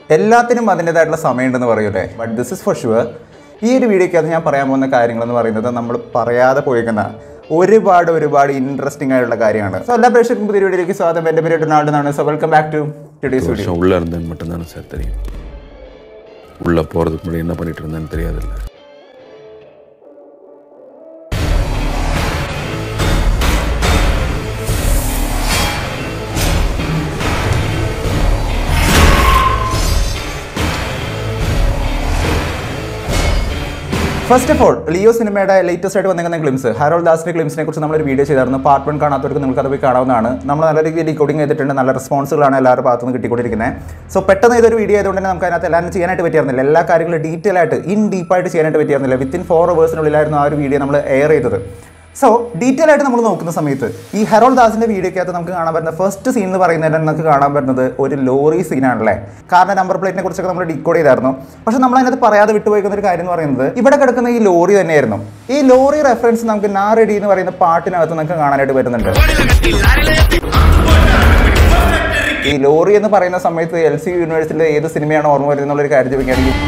എല്ലാത്തിനും അതിൻ്റെതായിട്ടുള്ള സമയമുണ്ടെന്ന് പറയൂലേ but this is for sure ഈ ഒരു വീഡിയോക്കകത്ത് ഞാൻ പറയാൻ പോകുന്ന കാര്യങ്ങളെന്ന് പറയുന്നത് നമ്മൾ പറയാതെ പോയിക്കുന്ന ഒരുപാട് ഒരുപാട് ഇൻട്രസ്റ്റിംഗ് ആയിട്ടുള്ള കാര്യമാണ് സോ എല്ലാ പ്രേക്ഷകർക്കും പുതിയ വീഡിയോയിലേക്ക് സ്വാഗതം എൻ്റെ പേര് ഡൊണാൾഡ് എന്നാണ് so welcome back to today's video வருஷம் உள்ளே இருந்தேன்னு மட்டும்தானே சார் தெரியும் உள்ளே போகிறதுக்கு முன்னாடி என்ன பண்ணிட்டு இருந்தேன்னு தெரியாதுல்ல ഫസ്റ്റ് ഓഫ് ഓൾ ലിയോ സിനിമയുടെ ലേറ്റസ്റ്റ് ആയിട്ട് വന്നിരിക്കുന്ന ക്ലിംസ് ഹരോൾ ദാസിന്റെ ക്ലിംസിനെ കുറിച്ച് നമ്മളൊരു വീഡിയോ ചെയ്തായിരുന്നു പാർട്ട് വൺ കാണാത്തവർക്ക് നിങ്ങൾക്ക് അത് പോയി കാണാവുന്നതാണ് നമ്മൾ നല്ല രീതിയിൽ ഡീകോഡിംഗ് ചെയ്തിട്ടുണ്ട് നല്ല റെസ്പോൺസുകളാണ് എല്ലാവരുടെ ഭാഗത്തു നിന്ന് കിട്ടിക്കൊണ്ടിരിക്കുന്നത് സോ പെട്ടെന്ന് ഇതൊരു വീഡിയോ ആയതുകൊണ്ട് തന്നെ നമുക്ക് അതിനകത്ത് എല്ലാം ചെയ്യാനായിട്ട് പറ്റിയിരുന്നില്ല എല്ലാ കാര്യങ്ങളും ഡീറ്റെയിൽ ആയിട്ട് ഇൻ ഡീപ്പായിട്ട് ചെയ്യാനായിട്ട് പറ്റിയിരുന്നില്ല വിത്തിൻ ഫോർ അവേഴ്സിനുള്ളിലായിരുന്നു ആ ഒരു വീഡിയോ നമ്മൾ എയർ ചെയ്തത് സോ ഡീറ്റെയിൽ ആയിട്ട് നമ്മൾ നോക്കുന്ന സമയത്ത് ഈ ഹെറോൾ ദാസിന്റെ വീഡിയോക്കകത്ത് നമുക്ക് കാണാൻ പറ്റുന്ന ഫസ്റ്റ് സീൻ എന്ന് പറയുന്നത് നമുക്ക് കാണാൻ പറ്റുന്നത് ഒരു ലോറി സീനാണല്ലേ കാരണം നമ്പർ പ്ലേറ്റിനെ കുറിച്ചൊക്കെ നമ്മൾ ഡീകോഡ് ചെയ്തായിരുന്നു പക്ഷെ നമ്മൾ അതിനകത്ത് പറയാതെ വിട്ടുപോയിക്കുന്ന ഒരു കാര്യം എന്ന് പറയുന്നത് ഇവിടെ കിടക്കുന്ന ഈ ലോറി തന്നെയായിരുന്നു ഈ ലോറി റെഫറൻസ് നമുക്ക് നാ റെഡി എന്ന് പറയുന്ന പാട്ടിനകത്ത് നമുക്ക് കാണാനായിട്ട് വരുന്നുണ്ട് ഈ ലോറി എന്ന് പറയുന്ന സമയത്ത് എൽ സി യൂണിവേഴ്സിലെ ഏത് സിനിമയാണ് ഓർമ്മ വരുന്നത് എന്നുള്ളൊരു കാര്യം ചോദിക്കുകയാണെങ്കിൽ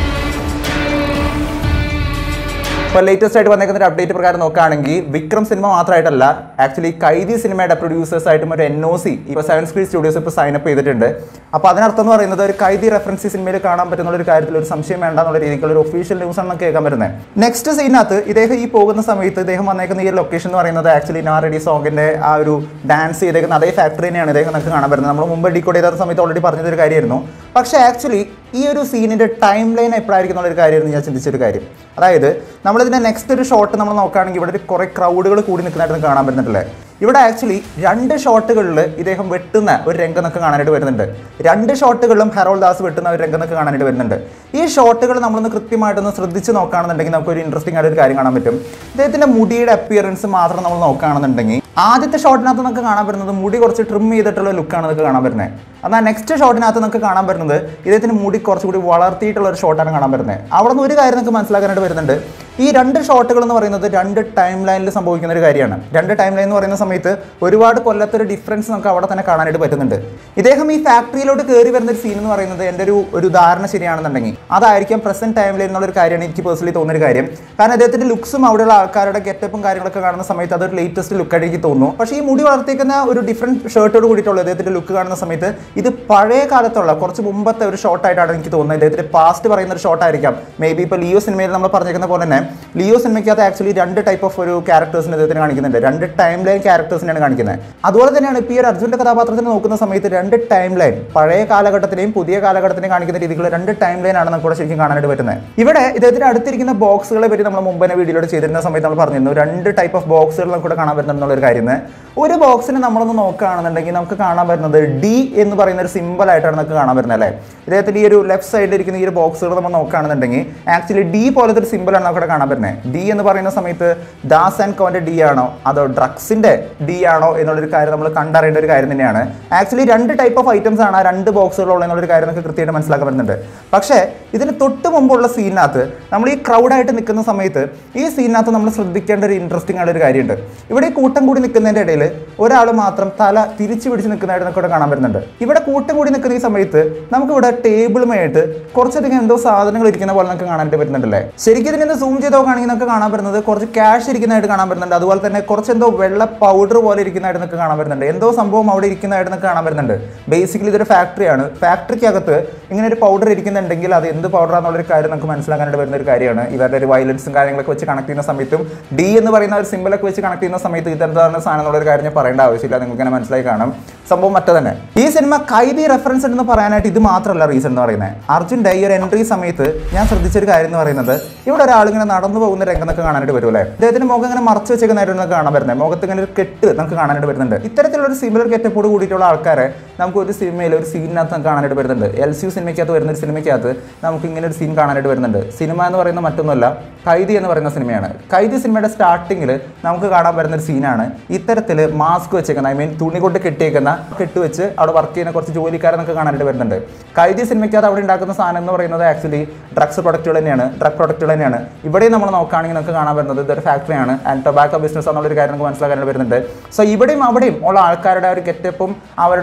ഇപ്പോൾ ലേറ്റസ്റ്റ് ആയിട്ട് വന്നേക്കുന്ന ഒരു അപ്ഡേറ്റ് പ്രകാരം നോക്കുകയാണെങ്കിൽ വിക്രം സിനിമ മാത്രമായിട്ടല്ല ആക്ച്വലി കൈദി സിനിമയുടെ പ്രൊഡ്യൂസേഴ്സ് ആയിട്ടും ഒരു എൻ ഒ സി ഇപ്പോൾ സെവൻ സ്ക്രീൻ സ്റ്റുഡിയോസ് ഇപ്പോൾ സൈൻ അപ്പ് ചെയ്തിട്ടുണ്ട് അപ്പോൾ അതിനർത്ഥം എന്ന് പറയുന്നത് ഒരു കൈദി റെഫറൻസ് ഈ സിനിമയിൽ കാണാൻ പറ്റുന്ന ഒരു കാര്യത്തിൽ ഒരു സംശയം വേണ്ട എന്നുള്ള രീതിക്കുള്ള ഒരു ഒഫീഷ്യൽ ന്യൂസ് ആണ് കേൾക്കാൻ വരുന്നത് നെക്സ്റ്റ് സീനകത്ത് ഇദ്ദേഹം ഈ പോകുന്ന സമയത്ത് ഇദ്ദേഹം വന്നേക്കുന്ന ഈ ലൊക്കേഷൻ എന്ന് പറയുന്നത് ആക്ച്വലി നാ റെഡി സോങ്ങിന്റെ ആ ഒരു ഡാൻസ് ചെയ്തേക്കുന്ന അതേ ഫാക്ടറി തന്നെയാണ് ഇദ്ദേഹം നമുക്ക് കാണാൻ വരുന്നത് നമ്മൾ മുമ്പ് ഡീകോഡ് ചെയ്ത സമയത്ത് ഓൾറെഡി പറഞ്ഞതൊരു കാര്യമായിരുന്നു പക്ഷേ ആക്ച്വലി ഈ ഒരു സീനിന്റെ ടൈം ലൈൻ എപ്പോഴായിരിക്കും എന്നുള്ളൊരു കാര്യമായിരുന്നു ഞാൻ ചിന്തിച്ചൊരു കാര്യം അതായത് നമ്മളിതിന്റെ നെക്സ്റ്റ് ഒരു ഷോട്ട് നമ്മൾ നോക്കുകയാണെങ്കിൽ ഇവിടെ ഒരു കുറേ ക്രൗഡുകൾ കൂടി നിൽക്കുന്നതായിട്ട് നമുക്ക് കാണാൻ പറ്റുന്നില്ലേ ഇവിടെ ആക്ച്വലി രണ്ട് ഷോട്ടുകളിൽ ഇദ്ദേഹം വെട്ടുന്ന ഒരു രംഗം നമുക്ക് കാണാനായിട്ട് വരുന്നുണ്ട് രണ്ട് ഷോട്ടുകളിലും ഹെറോൾ ദാസ് വെട്ടുന്ന ഒരു രംഗം നമുക്ക് കാണാനായിട്ട് വരുന്നുണ്ട് ഈ ഷോട്ടുകൾ നമ്മളൊന്ന് കൃത്യമായിട്ടൊന്ന് ശ്രദ്ധിച്ച് നോക്കുകയാണെന്നുണ്ടെങ്കിൽ നമുക്ക് ഒരു ഇൻട്രസ്റ്റിംഗ് ആയിട്ട് ഒരു കാര്യം കാണാൻ പറ്റും ഇദ്ദേഹത്തിന്റെ മുടിയുടെ അപ്പിയറൻസ് മാത്രം നമ്മൾ നോക്കുകയാണെന്നുണ്ടെങ്കിൽ ആദ്യത്തെ ഷോട്ടിനകത്ത് നമുക്ക് കാണാൻ പറ്റുന്നത് മുടി കുറച്ച് ട്രിം ചെയ്തിട്ടുള്ള ലുക്കാണ് നമുക്ക് കാണാൻ പറ്റുന്നത് എന്നാൽ നെക്സ്റ്റ് ഷോട്ടിനകത്ത് നമുക്ക് കാണാൻ പറ്റുന്നത് ഇദ്ദേഹത്തിന് മുടി കുറച്ചുകൂടി വളർത്തിയിട്ടുള്ള ഒരു ഷോട്ടാണ് കാണാൻ പറ്റുന്നത് അവിടെ നിന്ന് ഒരു കാര്യം നമുക്ക് മനസ്സിലാക്കാനായിട്ട് വരുന്നുണ്ട് ഈ രണ്ട് ഷോട്ടുകൾ എന്ന് പറയുന്നത് രണ്ട് ടൈം ലൈനിൽ സംഭവിക്കുന്ന ഒരു കാര്യമാണ് രണ്ട് ടൈം ലൈൻ എന്ന് പറയുന്ന സമയത്ത് ഒരുപാട് കൊല്ലത്തൊരു ഡിഫറൻസ് നമുക്ക് അവിടെ തന്നെ കാണാനായിട്ട് പറ്റുന്നുണ്ട് ഇദ്ദേഹം ഈ ഫാക്ടറിയിലോട്ട് കയറി വരുന്ന ഒരു സീൻ എന്ന് പറയുന്നത് എൻ്റെ ഒരു ഒരു ധാരണ ശരിയാണെന്നുണ്ടെങ്കിൽ അതായിരിക്കും പ്രസന്റ് ടൈം ലൈൻ എന്നുള്ളൊരു കാര്യമാണ് എനിക്ക് പേഴ്സണലി തോന്നുന്ന ഒരു കാര്യം കാരണം അദ്ദേഹത്തിന്റെ ലുക്സും അവിടെയുള്ള ആൾക്കാരുടെ ഗെറ്റപ്പും കാര്യങ്ങളൊക്കെ കാണുന്ന സമയത്ത് അതൊരു ലേറ്റസ്റ്റ് ലുക്കായിട്ട് എനിക്ക് തോന്നുന്നു പക്ഷേ ഈ മുടി വളർത്തിക്കുന്ന ഒരു ഡിഫറെൻറ്റ് ഷർട്ടോട് കൂടിയിട്ടുള്ള അദ്ദേഹത്തിന്റെ ലുക്ക് കാണുന്ന സമയത്ത് ഇത് പഴയ കാലത്തുള്ള കുറച്ച് മുമ്പത്തെ ഒരു ഷോട്ടായിട്ടാണ് എനിക്ക് തോന്നുന്നത് ഇദ്ദേഹത്തിന്റെ പാസ്റ്റ് പറയുന്ന ഒരു ഷോട്ടായിരിക്കാം മേ ബി ഇപ്പോൾ ലിയോ സിനിമയിൽ നമ്മൾ പറഞ്ഞിരിക്കുന്ന പോലെ തന്നെ ലിയോ സിനിമയ്ക്കകത്ത് ആക്ച്വലി രണ്ട് ടൈപ്പ് ഓഫ് ഒരു ക്യാരക്ടേഴ്സിനെ അദ്ദേഹത്തിന് കാണിക്കുന്നുണ്ട് രണ്ട് ടൈം ലൈൻ ക്യാരക്ടേഴ്സിനെയാണ് കാണിക്കുന്നത് അതുപോലെ തന്നെയാണ് ഇപ്പോൾ ഈ ഒരു അർജുൻ്റെ കഥാപാത്രത്തിന് നോക്കുന്ന സമയത്ത് രണ്ട് ടൈം ലൈൻ പഴയ കാലഘട്ടത്തിനെയും പുതിയ കാലഘട്ടത്തിനെയും കാണിക്കുന്ന രീതിയിലുള്ള രണ്ട് ടൈം ലൈൻ ആണ് നമുക്ക് ഇവിടെ ശരിക്കും കാണാനായിട്ട് പറ്റുന്നത് ഇവിടെ ഇദ്ദേഹത്തിന് അടുത്തിരിക്കുന്ന ബോക്സുകളെ പറ്റി നമ്മൾ മുമ്പ് തന്നെ വീഡിയോയിൽ ചെയ്തിരുന്ന സമയത്ത് നമ്മൾ പറഞ്ഞിരുന്നു രണ്ട് ടൈപ്പ് ഓഫ് ബോക്സുകൾ നമുക്ക് ഇവിടെ കാണാൻ പറ്റുന്ന ഒരു കാര്യം ഒരു ബോക്സിന് നമ്മളൊന്ന് നോക്കുകയാണെന്നുണ്ടെങ്കിൽ നമുക്ക് കാണാൻ പറ്റുന്നത് ഡി എന്ന് പറയുന്ന ഒരു സിമ്പിൾ ആയിട്ടാണ് നമുക്ക് കാണാൻ പറ്റുന്നത് അല്ലേ ഇദ്ദേഹത്തിന്റെ ഈ ഒരു ലെഫ്റ്റ് സൈഡിൽ ഇരിക്കുന്ന ഈ ഒരു ബോക്സുകൾ നമ്മൾ നോക്കുകയാണെന്നുണ്ടെങ്കിൽ ആക്ച്വലി ഡി പോലത്തെ ഒരു സിമ്പിളാണ് നമുക്ക് ഇവിടെ കാണാൻ പറ്റുന്നത് ഡി എന്ന് പറയുന്ന സമയത്ത് ദാസ് ആൻഡ് കോന്റെ ഡി ആണോ അതോ ഡ്രഗ്സിന്റെ ഡി ആണോ എന്നുള്ളൊരു കാര്യം നമ്മൾ കണ്ടറിയേണ്ട ഒരു കാര്യം തന്നെയാണ് ആക്ച്വലി രണ്ട് ടൈപ്പ് ഓഫ് ഐറ്റംസ് ആണ് ആ രണ്ട് ബോക്സുകളുള്ള എന്നുള്ളൊരു കാര്യം നമുക്ക് കൃത്യമായിട്ട് മനസ്സിലാക്കാൻ പറ്റുന്നുണ്ട് പക്ഷേ ഇതിന് തൊട്ട് മുമ്പുള്ള സീനിനകത്ത് നമ്മൾ ഈ ക്രൗഡായിട്ട് നിൽക്കുന്ന സമയത്ത് ഈ സീനിനകത്ത് നമ്മൾ ശ്രദ്ധിക്കേണ്ട ഒരു ഇൻട്രസ്റ്റിംഗ് ആയ ഒരു കാര്യമുണ്ട് ഇവിടെ ഈ കൂട്ടം കൂടി നിൽക്കുന്നതിൻ്റെ ഇടയിൽ ഒരാൾ മാത്രം തല തിരിച്ചു പിടിച്ച് നിൽക്കുന്നതായിട്ട് നമുക്ക് ഇവിടെ കാണാൻ പറ്റുന്നുണ്ട് ഇവിടെ കൂട്ടം കൂടി നിൽക്കുന്ന ഈ സമയത്ത് നമുക്ക് ഇവിടെ ടേബിളുമായിട്ട് കുറച്ചധികം എന്തോ സാധനങ്ങൾ ഇരിക്കുന്ന പോലെ നമുക്ക് കാണാനായിട്ട് പറ്റുന്നുണ്ടല്ലേ ശരിക്കും ഇതിനെ സൂം ചെയ്ത് നോക്കുകയാണെങ്കിൽ നമുക്ക് കാണാൻ പറ്റുന്നത് കുറച്ച് ക്യാഷ് ഇരിക്കുന്നതായിട്ട് കാണാൻ പറ്റുന്നുണ്ട് അതുപോലെ തന്നെ കുറച്ച് എന്തോ വെള്ള പൗഡർ പോലെ ഇരിക്കുന്നതായിട്ട് നമുക്ക് കാണാൻ പറ്റുന്നുണ്ട് എന്തോ സംഭവം അവിടെ ഇരിക്കുന്നതായിട്ട് നമുക്ക് കാണാൻ പറ്റുന്നുണ്ട് ബേസിക്കലി ഇതൊരു ഫാക്ടറിയാണ് ഫാക്ടറിക്കകത്ത് ഇങ്ങനെ ഒരു പൗഡർ ഇരിക്കുന്നുണ്ടെങ്കിൽ അത് എന്ത് പൗഡറാണെന്നുള്ളൊരു കാര്യം നമുക്ക് മനസ്സിലാക്കാനായിട്ട് വരുന്ന ഒരു കാര്യമാണ് ഇവരുടെ ഒരു വയലൻസും കാര്യങ്ങളൊക്കെ വെച്ച് കണക്ട് ചെയ്യുന്ന സമയത്തും ഡി എന്ന് പറയുന്ന ഒരു സിമ്പിളൊക്കെ വെച്ച് കണക്ട് ചെയ്യുന്ന സമയത്ത് ഇതെന്താണ് സാധനം എന്നുള്ള ഒരു കാര്യം ഞാൻ പറയേണ്ട ആവശ്യമില്ല നിങ്ങൾക്ക് ഇങ്ങനെ മനസ്സിലായി കാണാം സംഭവം മറ്റേ തന്നെ ഈ സിനിമ കൈദി റെഫറൻസ് ഉണ്ടെന്ന് പറയാനായിട്ട് ഇത് മാത്രമല്ല റീസൺ എന്ന് പറയുന്നത് അർജുൻ്റെ ഈ ഒരു എൻട്രി സമയത്ത് ഞാൻ ശ്രദ്ധിച്ചൊരു കാര്യം എന്ന് പറയുന്നത് ഇവിടെ ഒരാൾ ഇങ്ങനെ നടന്നു പോകുന്ന രംഗം നമുക്ക് കാണാനായിട്ട് വരുമല്ലേ അദ്ദേഹത്തിന്റെ മുഖം ഇങ്ങനെ മറച്ചു വെച്ചേക്കുന്നതായിട്ട് നമുക്ക് കാണാൻ വരുന്നത് മുഖത്ത് ഇങ്ങനെ ഒരു കെട്ട് നമുക്ക് കാണാനായിട്ട് വരുന്നുണ്ട് ഇത്തരത്തിലുള്ള ഒരു സിമിലർ കെറ്റപ്പോട് കൂടിയിട്ടുള്ള ആൾക്കാരെ നമുക്ക് ഒരു സിനിമയിൽ ഒരു സീനിനകത്ത് നമുക്ക് കാണാനായിട്ട് വരുന്നുണ്ട് എൽ സി യു സിനിമയ്ക്കകത്ത് വരുന്ന ഒരു സിനിമയ്ക്കകത്ത് നമുക്ക് ഇങ്ങനെ ഒരു സീൻ കാണാനായിട്ട് വരുന്നുണ്ട് സിനിമ എന്ന് പറയുന്ന മറ്റൊന്നുമല്ല കൈദി എന്ന് പറയുന്ന സിനിമയാണ് കൈദി സിനിമയുടെ സ്റ്റാർട്ടിങ്ങിൽ നമുക്ക് കാണാൻ വരുന്ന ഒരു സീനാണ് ഇത്തരത്തിൽ മാസ്ക് വെച്ചേക്കുന്ന ഐ മീൻ തുണി കൊണ്ട് കെട്ടിയേക്കുന്ന കെട്ട് വെച്ച് അവിടെ വർക്ക് ചെയ്യുന്ന കുറച്ച് ജോലിക്കാരെ നമുക്ക് കാണാനായിട്ട് വരുന്നുണ്ട് കൈദി സിനിമയ്ക്കകത്ത് അവിടെ ഉണ്ടാക്കുന്ന സാധനം എന്ന് പറയുന്നത് ആക്ച്വലി ഡ്രഗ്സ് പ്രൊഡക്റ്റുകൾ തന്നെയാണ് ഡ്രഗ് പ്രൊഡക്റ്റുകൾ തന്നെയാണ് ഇവിടെ നമ്മൾ നോക്കുകയാണെങ്കിൽ നമുക്ക് കാണാൻ വരുന്നത് ഇതൊരു ഫാക്ടറിയാണ് ആൻഡ് ടൊബാക്കോ ബിസിനസ് എന്നുള്ളൊരു കാര്യം നമുക്ക് മനസ്സിലാക്കാനായിട്ട് വരുന്നുണ്ട് സോ ഇവിടെയും അവിടെയും ഉള്ള ആൾക്കാരുടെ ആ ഒരു ഗെറ്റപ്പും അവരുടെ ആ ഒരു കാര്യങ്ങളും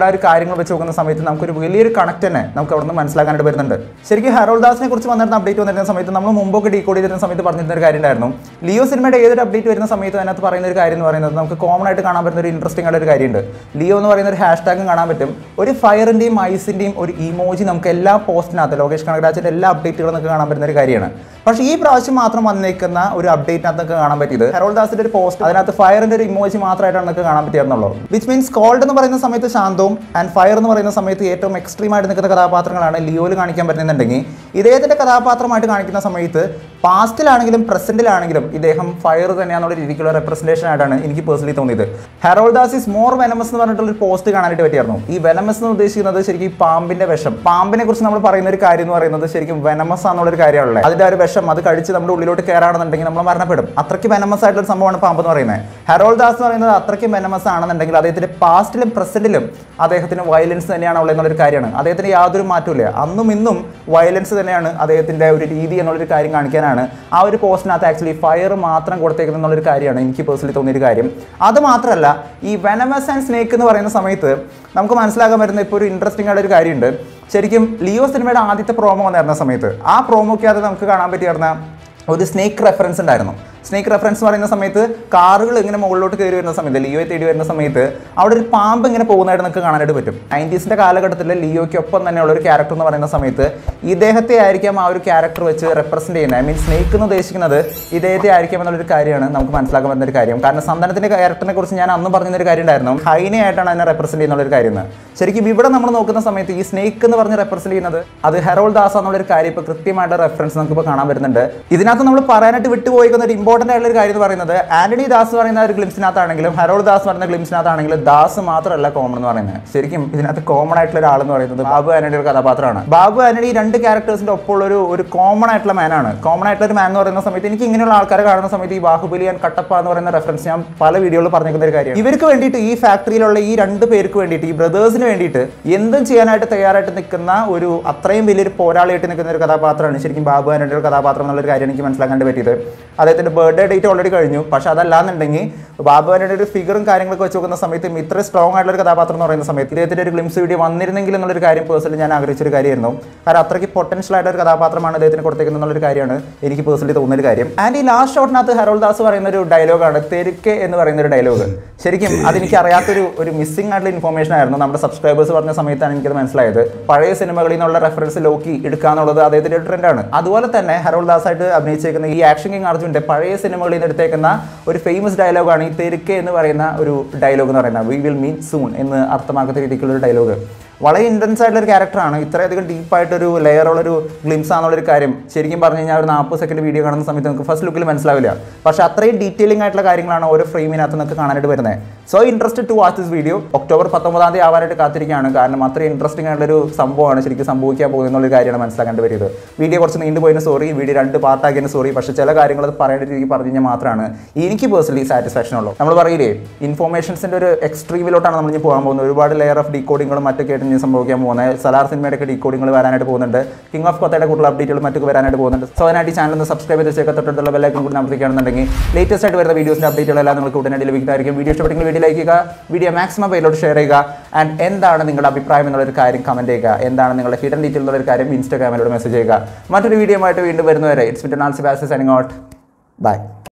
കാര്യങ്ങൾ വെച്ച് നോക്കുന്ന സമയത്ത് നമുക്കൊരു വലിയൊരു കണക്ട് തന്നെ നമുക്ക് അവിടെ നിന്ന് മനസ്സിലാക്കാനായിട്ട് വരുന്നുണ്ട് ശരിക്കും ഹരോൾ ദാസിനെ കുറിച്ച് വന്നിരുന്ന അപ്ഡേറ്റ് വന്നിരുന്ന സമയത്ത് നമ്മൾ മുമ്പൊക്കെ ഡീകോഡ് ചെയ്തിരുന്ന സമയത്ത് പറഞ്ഞിരുന്ന ഒരു കാര്യം ഉണ്ടായിരുന്നു ലിയോ സിനിമയുടെ ഏതൊരു അപ്ഡേറ്റ് വരുന്ന സമയത്ത് അതിനകത്ത് പറയുന്ന ഒരു കാര്യം എന്ന് പറയുന്നത് നമുക്ക് കോമൺ ആയിട്ട് കാണാൻ പറ്റുന്ന ഒരു ഇൻട്രസ്റ്റിംഗ് ആയിട്ട് ഒരു കാര്യമുണ്ട് ലിയോ എന്ന് പറയുന്ന ഒരു ഹാഷ് ടാഗും കാണാൻ പറ്റും ഒരു ഫയറിന്റെയും ഐസിന്റെയും ഒരു ഇമോജി നമുക്ക് എല്ലാ പോസ്റ്റിനകത്ത് ലോകേഷ് കനകരാജിന്റെ എല്ലാ അപ്ഡേറ്റുകളും നമുക്ക് കാണാൻ പറ്റുന്ന ഒരു കാര്യമാണ് പക്ഷേ ഈ പ്രാവശ്യം മാത്രം വന്നേക്കുന്ന ഒരു അപ്ഡേറ്റിനകത്ത് കാണാൻ പറ്റിയത് ഹെറോൾ ദാസിന്റെ ഒരു പോസ്റ്റ് അതിനകത്ത് ഫയറിന്റെ ഒരു ഇമോജി മാത്രമായിട്ടാണ് നമുക്ക് കാണാൻ പറ്റിയിരുന്നുള്ളൂ വിച്ച് മീൻസ് കോൾഡ് എന്ന് പറയുന്ന സമയത്ത് ശാന്തവും ആൻഡ് ഫയർ എന്ന് പറയുന്ന സമയത്ത് ഏറ്റവും എക്സ്ട്രീം ആയിട്ട് നിൽക്കുന്ന കഥാപാത്രങ്ങളാണ് ലിയോയിൽ കാണിക്കാൻ പറ്റുന്നുണ്ടെങ്കിൽ ഇദ്ദേഹത്തിന്റെ കഥാപാത്രമായിട്ട് കാണിക്കുന്ന സമയത്ത് പാസ്റ്റിലാണെങ്കിലും പ്രസന്റിലാണെങ്കിലും ഇദ്ദേഹം ഫയർ തന്നെയാണെന്നുള്ള രീതിക്കുള്ള റെപ്രസെന്റേഷൻ ആയിട്ടാണ് എനിക്ക് പേഴ്സണലി തോന്നിയത് Harold Das is more venomous എന്ന് പറഞ്ഞിട്ടുള്ള ഒരു പോസ്റ്റ് കാണാനായിട്ട് പറ്റിയായിരുന്നു ഈ വെനമസ് എന്ന് ഉദ്ദേശിക്കുന്നത് ശരിക്കും ഈ പാമ്പിന്റെ വിഷം പാമ്പിനെ കുറിച്ച് നമ്മൾ പറയുന്ന ഒരു കാര്യം എന്ന് പറയുന്നത് ശരിക്കും വെനമസ് ആണെന്നുള്ള ഒരു കാര്യമാണല്ലേ അതിന്റെ ആ ഒരു വിഷം അത് കഴിച്ച് നമ്മുടെ ഉള്ളിലോട്ട് കയറാണെന്നുണ്ടെങ്കിൽ നമ്മൾ മരണപ്പെടും അത്രയ്ക്ക് വെനമസ് ആയിട്ടുള്ള ഒരു സംഭവമാണ് പാമ്പ് എന്ന് പറയുന്നത് ഹെറോൾ ദാസ് എന്ന് പറയുന്നത് അത്രയ്ക്ക് വെനമസ് ആണെന്നുണ്ടെങ്കിൽ അദ്ദേഹത്തിന്റെ പാസ്റ്റിലും പ്രസന്റിലും അദ്ദേഹത്തിന് വയലൻസ് തന്നെയാണ് ഉള്ളത് എന്നുള്ളൊരു കാര്യമാണ് അദ്ദേഹത്തിന് യാതൊരു മാറ്റമില്ല അന്നും ഇന്നും വയലൻസ് തന്നെയാണ് അദ്ദേഹത്തിന്റെ ഒരു രീതി എന്നുള്ളൊരു കാര്യം കാണിക്കാനാണ് ആ ഒരു പോസ്റ്റിനകത്ത് ആക്ച്വലി ഫയർ മാത്രം കൊടുത്തേക്കുന്നത് എന്നുള്ളൊരു കാര്യമാണ് എനിക്ക് പേഴ്സണലി തോന്നിയൊരു കാര്യം അത് മാത്രമല്ല ഈ വെനമസ് ആൻഡ് സ്നേക്ക് എന്ന് പറയുന്ന സമയത്ത് നമുക്ക് മനസ്സിലാക്കാൻ പറ്റുന്ന ഇപ്പോൾ ഒരു ഇൻട്രസ്റ്റിംഗ് ആയിട്ട് ഒരു കാര്യമുണ്ട് ശരിക്കും ലിയോ സിനിമയുടെ ആദ്യത്തെ പ്രോമോ വന്നിരുന്ന സമയത്ത് ആ പ്രോമോക്കകത്ത് നമുക്ക് കാണാൻ പറ്റിയിരുന്ന ഒരു സ്നേക്ക് റെഫറൻസ് ഉണ്ടായിരുന്നു സ്നേക്ക് റെഫറൻസ് എന്ന് പറയുന്ന സമയത്ത് കാറുകൾ ഇങ്ങനെ മുകളിലോട്ട് കയറി വരുന്ന സമയത്ത് ലിയോയെ തേടി വരുന്ന സമയത്ത് അവിടെ ഒരു പാമ്പ് ഇങ്ങനെ പോകുന്നതായിട്ട് നമുക്ക് കാണാനായിട്ട് പറ്റും നയൻറ്റീസിൻ്റെ കാലഘട്ടത്തിൽ ലിയോയ്ക്കൊപ്പം തന്നെയുള്ള ഒരു ക്യാരക്ടർ എന്ന് പറയുന്ന സമയത്ത് ഇദ്ദേഹത്തെ ആയിരിക്കാം ആ ഒരു ക്യാരക്ടർ വെച്ച് റെപ്രസെൻറ്റ് ചെയ്യുന്നത് ഐ മീൻ സ്നേക്ക് എന്ന് ഉദ്ദേശിക്കുന്നത് ഇദ്ദേഹത്തെ ആയിരിക്കാം എന്നുള്ളൊരു കാര്യമാണ് നമുക്ക് മനസ്സിലാക്കാൻ പറ്റുന്ന ഒരു കാര്യം കാരണം സന്താനത്തിൻ്റെ ക്യാരക്ടറിനെ കുറിച്ച് ഞാൻ അന്ന് പറഞ്ഞൊരു കാര്യം ഉണ്ടായിരുന്നു ഹൈനെ ആയിട്ടാണ് അതിനെ റെപ്രസെൻറ്റ് ചെയ്യുന്ന ഒരു കാര്യം എന്ന്. ശരിക്കും ഇവിടെ നമ്മൾ നോക്കുന്ന സമയത്ത് ഈ സ്നേക്ക് എന്ന് പറഞ്ഞ് റെപ്രസെൻറ്റ് ചെയ്യുന്നത് അത് ഹെറോൾ ദാസ് എന്നുള്ളൊരു കാര്യം ഇപ്പോൾ കൃത്യമായിട്ട് റെഫറൻസ് നമുക്കിപ്പോൾ കാണാൻ വരുന്നുണ്ട് ഇതിനകത്ത് നമ്മൾ പറയാനായിട്ട് വിട്ടുപോയിക്കുന്ന ഒരു ഇമ്പോർട്ടൻ്റ് ആയിട്ടുള്ള ഒരു കാര്യം എന്ന് പറയുന്നത് ആന്റണി ദാസ് എന്ന് പറയുന്ന ഒരു ഗ്ലിംസിനകത്താണെങ്കിലും ഹെറോൾ ദാസ് എന്ന് പറയുന്ന ഗ്ലിംസിനകത്താണെങ്കിലും ദാസ് മാത്രമല്ല കോമൺ എന്ന് പറയുന്നത് ശരിക്കും ഇതിനകത്ത് കോമൺ ആയിട്ടുള്ള ഒരാൾ എന്ന് പറയുന്നത് ബാബു ആന്റണിയുടെ ഒരു കഥാപാത്രമാണ് ബാബു ആന്റണി ഈ രണ്ട് ക്യാരക്ടേഴ്സിന്റെ ഒപ്പമുള്ള ഒരു ഒരു കോമൺ ആയിട്ടുള്ള മാനാണ് കോമൺ ആയിട്ടുള്ള ഒരു മാൻ എന്ന് പറയുന്ന സമയത്ത് എനിക്ക് ഇങ്ങനെയുള്ള ആൾക്കാരെ കാണുന്ന സമയത്ത് ഈ ബാഹുബലി ആൻഡ് കട്ടപ്പ എന്ന് പറയുന്ന റെഫറൻസ് ഞാൻ പല വീഡിയോയിൽ പറഞ്ഞിരിക്കുന്ന ഒരു കാര്യം ഇവർക്ക് വേണ്ടിയിട്ട് ഈ ഫാക്ടറിയിലുള്ള ഈ രണ്ട് പേർക്ക് വേണ്ടിയിട്ട് ഈ ബ്രദേഴ്സിന് വേണ്ടിയിട്ട് എന്തും ചെയ്യാനായിട്ട് തയ്യാറായിട്ട് നിൽക്കുന്ന ഒരു അത്രയും വലിയൊരു പോരാളിയായിട്ട് നിൽക്കുന്ന ഒരു കഥാപാത്രമാണ് ശരിക്കും ബാബു ആന്റണിയുടെ ഒരു കഥാപാത്രം എന്നുള്ളൊരു കാര്യം എനിക്ക് മനസ്സിലാക്കാൻ പറ്റിയത് അദ്ദേഹത്തിന്റെ ബർത്ത്ഡേ ഡേറ്റ് ഓൾറെഡി കഴിഞ്ഞു പക്ഷെ അതല്ലാന്നുണ്ടെങ്കിൽ ബാബു ആന്റണിയുടെ ഒരു ഫിഗറും കാര്യങ്ങളൊക്കെ വെച്ച് നോക്കുന്ന സമയത്ത് ഇത്ര സ്ട്രോങ് ആയിട്ടുള്ള ഒരു കഥാപാത്രം എന്ന് പറയുന്ന സമയത്ത് ഇദ്ദേഹത്തിന്റെ ഒരു ഗ്ലിംസ് വീഡിയോ വന്നിരുന്നെങ്കിൽ എന്നുള്ളൊരു കാര്യം പേഴ്സണലി ഞാൻ ആഗ്രഹിച്ചൊരു കാര്യമായിരുന്നു കാരണം അത്രയ്ക്ക് പൊട്ടൻഷ്യൽ ആയിട്ട് ഒരു കഥാപാത്രമാണ് അദ്ദേഹത്തിന് കൊടുത്തേക്കുന്നത് എന്നുള്ളൊരു കാര്യമാണ് എനിക്ക് പേഴ്സണലി തോന്നുന്ന ഒരു കാര്യം ആൻഡ് ഈ ലാസ്റ്റ് ഷോട്ടിനകത്ത് ഹെറോൾ ദാസ് പറയുന്ന ഒരു ഡയലോഗാണ് തെരുക്കെ എന്ന് പറയുന്ന ഒരു ഡയലോഗ് ശരിക്കും അതെനിക്ക് അറിയാത്തൊരു ഒരു മിസ്സിംഗ് ആയിട്ടുള്ള ഇൻഫോർമേഷൻ ആയിരുന്നു നമ്മുടെ സബ്സ്ക്രൈബേഴ്സ് പറഞ്ഞ സമയത്താണ് എനിക്കത് മനസ്സിലായത് പഴയ സിനിമകളിൽ നിന്നുള്ള റെഫറൻസ് ലോക്കി എടുക്കുക എന്നുള്ളത് അദ്ദേഹത്തിന്റെ ഒരു ട്രെൻഡാണ് അതുപോലെ തന്നെ ഹെറോൾ ദാസ് ആയിട്ട് അഭിനയിച്ചേക്കുന്ന ഈ ആക്ഷൻ കിങ് അർജുൻ്റെ പഴയ സിനിമകളിൽ നിന്ന് എടുത്തേക്കുന്ന ഒരു ഫേമസ് ഡയലോഗാണ് ഈ തെരുക്കെ എന്ന് പറയുന്ന ഒരു ഡയലോഗ് എന്ന് പറയുന്നത് വി വിൽ മീറ്റ് സൂൺ എന്ന് അർത്ഥമാക്കുന്ന രീതിക്കുള്ള ഒരു ഡയലോഗ് വളരെ ഇൻറ്റൻസ് ആയിട്ടുള്ള ഒരു ക്യാരക്ടറാണ് ഇത്രയധികം ഡീപ്പായിട്ടൊരു ലെയറുള്ളൊരു ഗ്ലിംസ് ആണെന്നുള്ളൊരു കാര്യം ശരിക്കും പറഞ്ഞു കഴിഞ്ഞാൽ ഒരു നാൽപ്പത് സെക്കൻഡ് വീഡിയോ കാണുന്ന സമയത്ത് നമുക്ക് ഫസ്റ്റ് ലുക്കിൽ മനസ്സിലാവില്ല പക്ഷേ അത്രയും ഡീറ്റെയിലിംഗ് ആയിട്ടുള്ള കാര്യങ്ങളാണ് ഓരോ ഫ്രെയിമിനകത്ത് നമുക്ക് കാണാനായിട്ട് വരുന്നത് so interested to watch this video October പത്തൊമ്പതാം തീയതി ആവാനായിട്ട് കാത്തിരിക്കുകയാണ് കാരണം അത്രയും ഇൻട്രസ്റ്റിംഗ് ആയിട്ടുള്ളൊരു സംഭവമാണ് ശരിക്കും സംഭവിക്കാൻ പോകുന്നത് എന്നുള്ളൊരു കാര്യമാണ് മനസ്സിലാക്കേണ്ടി വരുന്നത് വീഡിയോ കുറച്ച് നീണ്ടുപോയതിന് സോറി വീഡിയോ രണ്ട് പാർട്ടാക്കിയതിന് സോറി പക്ഷേ ചില കാര്യങ്ങൾ അത് പറയേണ്ട രീതിക്ക് പറഞ്ഞു കഴിഞ്ഞാൽ മാത്രമാണ് എനിക്ക് പേഴ്സണലി സാറ്റിസ്ഫാക്ഷൻ ഉള്ളൂ നമ്മൾ പറയില്ലേ ഇൻഫോർമേഷൻസിൻ്റെ ഒരു എക്സ്ട്രീമിലോട്ടാണ് നമ്മൾ ഇനി പോകാൻ പോകുന്നത് ഒരുപാട് ലെയർ ഓഫ് ഡീകോഡിങ്ങുകളും മറ്റൊക്കെ ആയിട്ട് ഇനി സംഭവിക്കാൻ പോകുന്നത് സലാർ സിനിമയുടെ ഒക്കെ ഡീകോഡിങ്ങൾ വരാനായിട്ട് പോകുന്നുണ്ട് കിങ് ഓഫ് കൊത്തയുടെ കൂടുതൽ അപ്ഡേറ്റുകൾ മറ്റൊക്കെ വരാനായിട്ട് പോകുന്നുണ്ട് സോ അതിനായിട്ട് ഈ ചാനൽ ഒന്ന് സബ്സ്ക്രൈബ് ചെയ്ത് വെച്ചേക്ക് തൊട്ടടുത്തുള്ള ബെല്ലൈക്കൺ കൂടി നമുക്കാണെന്നുണ്ടെങ്കിൽ ലേറ്റസ്റ്റ് ആയിട്ട് വരുന്ന വീഡിയോസിൻ്റെ അപ്ഡേറ്റുകളെല്ലാം നിങ്ങൾക്ക് ഉടനടി ലഭിക്കുന്നതായിരിക്കും വീഡിയോ ഇഷ്ടപ്പെട്ടെങ്കിൽ വീഡിയോ ലൈക്ക് ചെയ്യുക വീഡിയോ മാക്സിമം പേരിലോട്ട് ഷെയർ ചെയ്യുക ആൻഡ് എന്താണ് നിങ്ങളുടെ അഭിപ്രായം എന്നുള്ളൊരു കാര്യം കമൻറ്റ് ചെയ്യുക എന്താണ് നിങ്ങളുടെ ഹിഡൻ ഡീറ്റെയിൽ എന്നുള്ളൊരു കാര്യം ഇൻസ്റ്റാഗ്രാമിലൂടെ മെസ്സേജ് ചെയ്യുക മറ്റൊരു വീഡിയോ ആയിട്ട് വീണ്ടും വരുന്നവരെ ഇറ്റ്സ് വിറ്റ് നാൾ സിബാസ് സൈനിങ് ഔട്ട് ബൈ